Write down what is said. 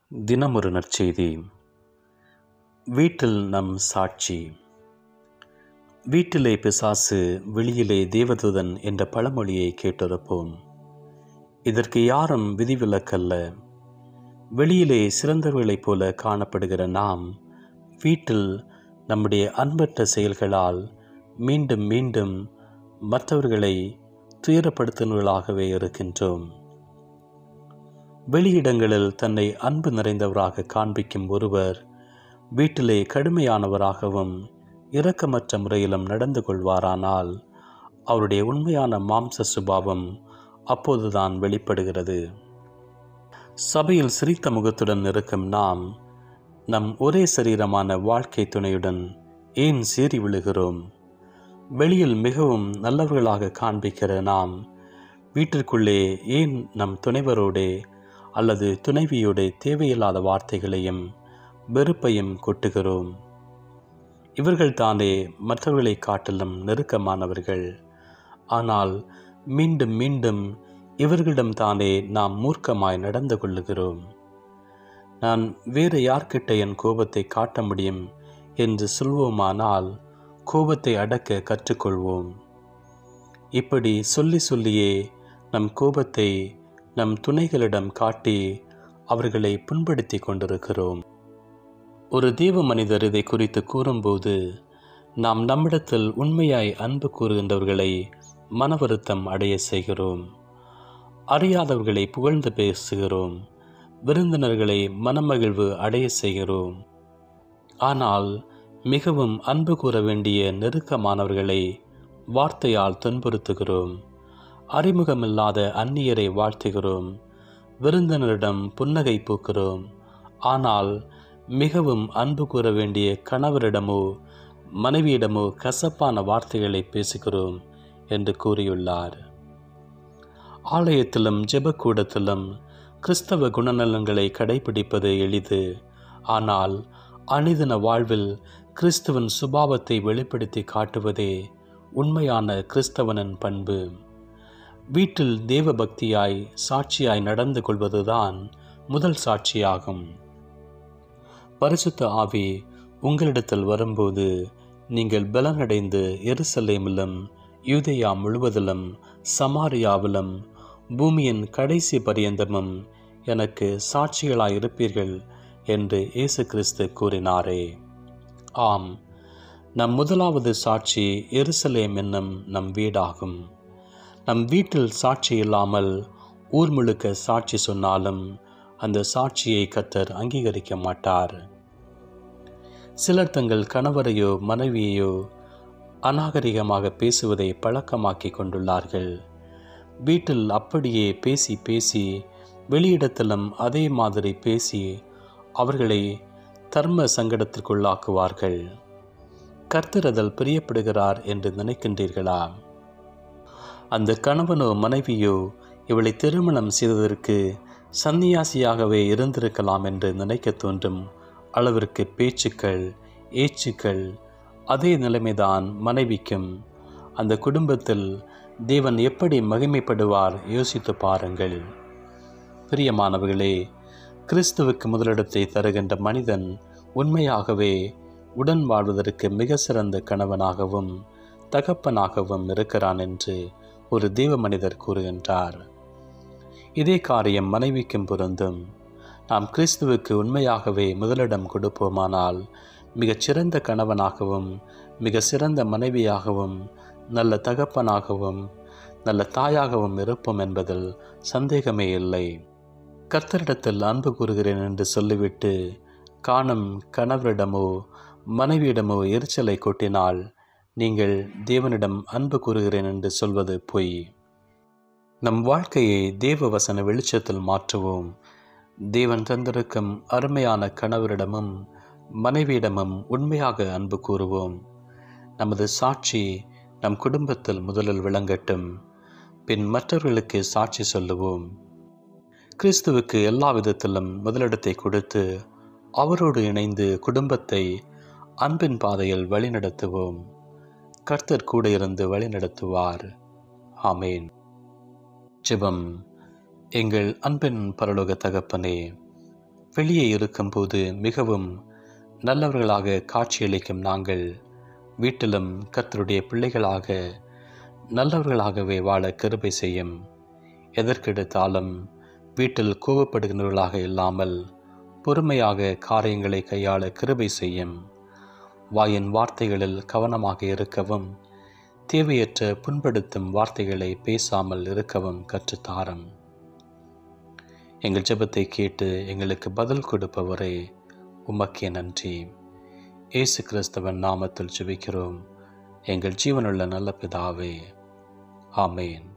தினமொரு நற்செய்தி வீட்டில் நம் சாட்சி வீட்டிலே பிசாசு வெளியிலே தேவதூதன் என்ற பழமொழியை கேட்டிருப்போம் இதற்கு யாரும் விதிவிலக்கல்ல வெளியிலே சிறந்தவர்களைப் போல காணப்படுகிற நாம் வீட்டில் நம்முடைய அன்பற்ற செயல்களால் மீண்டும் மீண்டும் மற்றவர்களை துயரப்படுத்துனவர்களாகவே இருக்கின்றோம் வெளியிடங்களில் தன்னை அன்பு நிறைந்தவராக காண்பிக்கும் ஒருவர் வீட்டிலே கடுமையானவராகவும் இரக்கமற்ற முறையிலும் நடந்து கொள்வாரானால் அவருடைய உண்மையான மாம்ச சுபாவம் அப்போதுதான் வெளிப்படுகிறது சபையில் சிரித்த முகத்துடன் இருக்கும் நாம் நம் ஒரே சரீரமான வாழ்க்கை துணையுடன் ஏன் சீறி விழுகிறோம் வெளியில் மிகவும் நல்லவர்களாக காண்பிக்கிற நாம் வீட்டிற்குள்ளே ஏன் நம் துணைவரோடே அல்லது துணைவியோட தேவையில்லாத வார்த்தைகளையும் வெறுப்பையும் கொட்டுகிறோம் இவர்கள் தானே மற்றவர்களை காட்டிலும் நெருக்கமானவர்கள் ஆனால் மீண்டும் மீண்டும் இவர்களிடம் தானே நாம் மூர்க்கமாய் நடந்து கொள்ளுகிறோம் நான் வேறு யார்கிட்ட என் கோபத்தை காட்ட முடியும் என்று சொல்வோமானால் கோபத்தை அடக்க கற்றுக்கொள்வோம் இப்படி சொல்லி சொல்லியே நம் கோபத்தை நம் துணைகளிடம் காட்டி அவர்களை புண்படுத்தி கொண்டிருக்கிறோம் ஒரு தெய்வ மனிதர் இதை குறித்து கூறும்போது நாம் நம்மிடத்தில் உண்மையாய் அன்பு கூறுகின்றவர்களை மன வருத்தம் அடைய செய்கிறோம் அறியாதவர்களை புகழ்ந்து பேசுகிறோம் விருந்தினர்களை மனமகிழ்வு அடைய செய்கிறோம் ஆனால் மிகவும் அன்பு கூற வேண்டிய நெருக்கமானவர்களை வார்த்தையால் துன்புறுத்துகிறோம் அறிமுகமில்லாத அந்நியரை வாழ்த்துகிறோம் விருந்தினரிடம் புன்னகை பூக்கிறோம் ஆனால் மிகவும் அன்பு கூற வேண்டிய கணவரிடமோ மனைவியிடமோ கசப்பான வார்த்தைகளை பேசுகிறோம் என்று கூறியுள்ளார் ஆலயத்திலும் ஜெபக்கூடத்திலும் கிறிஸ்தவ குணநலன்களை கடைபிடிப்பது எளிது ஆனால் அனிதன வாழ்வில் கிறிஸ்துவன் சுபாவத்தை வெளிப்படுத்தி காட்டுவதே உண்மையான கிறிஸ்தவனின் பண்பு வீட்டில் தேவ பக்தியாய் சாட்சியாய் நடந்து கொள்வதுதான் முதல் சாட்சியாகும் பரிசுத்த ஆவி உங்களிடத்தில் வரும்போது நீங்கள் பலனடைந்து எருசலேமிலும் யூதேயா முழுவதிலும் சமாரியாவிலும் பூமியின் கடைசி பரியந்தமும் எனக்கு சாட்சிகளாய் இருப்பீர்கள் என்று இயேசு கிறிஸ்து கூறினாரே ஆம் நம் முதலாவது சாட்சி எருசலேம் என்னும் நம் வீடாகும் நம் வீட்டில் சாட்சி இல்லாமல் ஊர் முழுக்க சாட்சி சொன்னாலும் அந்த சாட்சியை கத்தர் அங்கீகரிக்க மாட்டார் சிலர் தங்கள் கணவரையோ மனைவியையோ அநாகரிகமாக பேசுவதை பழக்கமாக்கி கொண்டுள்ளார்கள் வீட்டில் அப்படியே பேசி பேசி வெளியிடத்திலும் அதே மாதிரி பேசி அவர்களை தர்ம சங்கடத்திற்குள்ளாக்குவார்கள் கர்த்தரதல் பிரியப்படுகிறார் என்று நினைக்கின்றீர்களா அந்த கணவனோ மனைவியோ இவளை திருமணம் செய்ததற்கு சன்னியாசியாகவே இருந்திருக்கலாம் என்று நினைக்க தோன்றும் அளவிற்கு பேச்சுக்கள் ஏச்சுக்கள் அதே நிலைமைதான் மனைவிக்கும் அந்த குடும்பத்தில் தேவன் எப்படி மகிமைப்படுவார் யோசித்து பாருங்கள் பிரியமானவர்களே கிறிஸ்துவுக்கு முதலிடத்தை தருகின்ற மனிதன் உண்மையாகவே உடன் வாழ்வதற்கு மிக சிறந்த கணவனாகவும் தகப்பனாகவும் இருக்கிறான் என்று ஒரு தெய்வ மனிதர் கூறுகின்றார் இதே காரியம் மனைவிக்கும் பொருந்தும் நாம் கிறிஸ்துவுக்கு உண்மையாகவே முதலிடம் கொடுப்போமானால் மிகச் சிறந்த கணவனாகவும் மிக சிறந்த மனைவியாகவும் நல்ல தகப்பனாகவும் நல்ல தாயாகவும் இருப்போம் என்பதில் சந்தேகமே இல்லை கர்த்தரிடத்தில் அன்பு கூறுகிறேன் என்று சொல்லிவிட்டு காணும் கணவரிடமோ மனைவியிடமோ எரிச்சலை கொட்டினால் நீங்கள் தேவனிடம் அன்பு கூறுகிறேன் என்று சொல்வது பொய் நம் வாழ்க்கையை தேவ வசன வெளிச்சத்தில் மாற்றுவோம் தேவன் தந்திருக்கும் அருமையான கணவரிடமும் மனைவியிடமும் உண்மையாக அன்பு கூறுவோம் நமது சாட்சி நம் குடும்பத்தில் முதலில் விளங்கட்டும் பின் மற்றவர்களுக்கு சாட்சி சொல்லுவோம் கிறிஸ்துவுக்கு எல்லா விதத்திலும் முதலிடத்தை கொடுத்து அவரோடு இணைந்து குடும்பத்தை அன்பின் பாதையில் வழிநடத்துவோம் கர்த்தர் கூட இருந்து வழிநடத்துவார் ஆமேன் ஜெபம் எங்கள் அன்பின் பரலோக தகப்பனே வெளியே இருக்கும்போது மிகவும் நல்லவர்களாக காட்சியளிக்கும் நாங்கள் வீட்டிலும் கர்த்தருடைய பிள்ளைகளாக நல்லவர்களாகவே வாழ கிருபை செய்யும் எதற்கெடுத்தாலும் வீட்டில் கோபப்படுகின்றவர்களாக இல்லாமல் பொறுமையாக காரியங்களை கையாள கிருபை செய்யும் வாயின் வார்த்தைகளில் கவனமாக இருக்கவும் தேவையற்ற புண்படுத்தும் வார்த்தைகளை பேசாமல் இருக்கவும் கற்றுத்தாரும் எங்கள் ஜெபத்தை கேட்டு எங்களுக்கு பதில் கொடுப்பவரே உமக்கே நன்றி இயேசு கிறிஸ்தவன் நாமத்தில் ஜெபிக்கிறோம் எங்கள் ஜீவனுள்ள நல்ல பிதாவே ஆமேன்